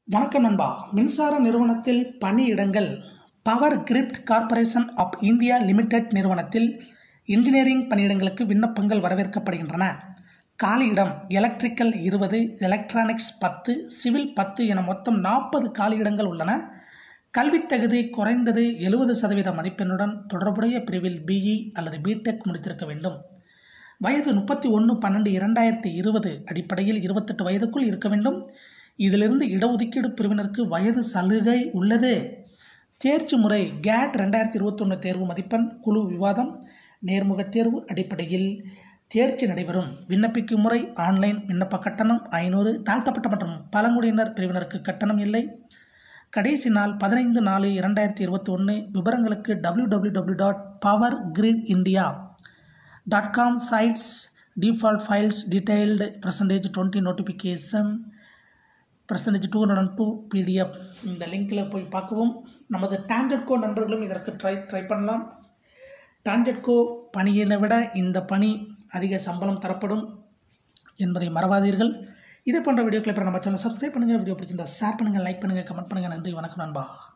வணக்கம் நண்பா மின்சார நிறுவனத்தில் பணியிடங்கள் power grid corporation of India limited நிறுவனத்தில் இன்ஜினியரிங் பணியிடங்களுக்கு விண்ணப்பங்கள் வரவேற்கப்படுகின்றன காலியிடம் எலக்ட்ரிக்கல் இருபது எலக்ட்ரானிக்ஸ் பத்து சிவில் பத்து என மொத்தம் நாற்பது காலியிடங்கள் உள்ளன கல்வித் தகுதி குறைந்தது எழுபது சதவீத மதிப்பெண்ணுடன் தொடர்புடைய பிரிவில் பிஇ அல்லது பிடெக் முடித்திருக்க வேண்டும் வயது முப்பத்தி ஒன்று பன்னெண்டு இரண்டாயிரத்தி இருபது அடிப்படையில் இருபத்தெட்டு வயதுக்குள் இருக்க வேண்டும் இதிலிருந்து இடஒதுக்கீடு பிரிவினருக்கு வயது சலுகை உள்ளது தேர்ச்சி முறை கேட் ரெண்டாயிரத்தி இருபத்தொன்று தேர்வு மதிப்பெண் குழு விவாதம் நேர்முகத் தேர்வு அடிப்படையில் தேர்ச்சி நடைபெறும் விண்ணப்பிக்கும் முறை ஆன்லைன் விண்ணப்ப கட்டணம் ஐநூறு தாழ்த்தப்பட்ட மற்றும் பழங்குடியினர் பிரிவினருக்கு கட்டணம் இல்லை கடைசி நாள் பதினைந்து நாலு இரண்டாயிரத்தி இருபத்தி ஒன்று விவரங்களுக்கு W W W dot power grid India dot com sites default files detailed percentage twenty notification percentage two hundred two PDF இந்த லிங்கில் போய் பார்க்கவும் நமது டான்ஜெட்கோ நண்பர்களும் இதற்கு ட்ரை ட்ரை பண்ணலாம் டான்ஜெட்கோ பணியினை விட இந்த பணி அதிக சம்பளம் தரப்படும் என்பதை மறவாதீர்கள் இதே போன்ற வீடியோக்களை பெற நம்ம சேனல் சப்ஸ்கிரைப் பண்ணுங்கள் வீடியோ பிடிச்சிருந்தா ஷேர் பண்ணுங்கள் லைக் பண்ணுங்கள் கமெண்ட் பண்ணுங்கள் நன்றி வணக்கம் நண்பா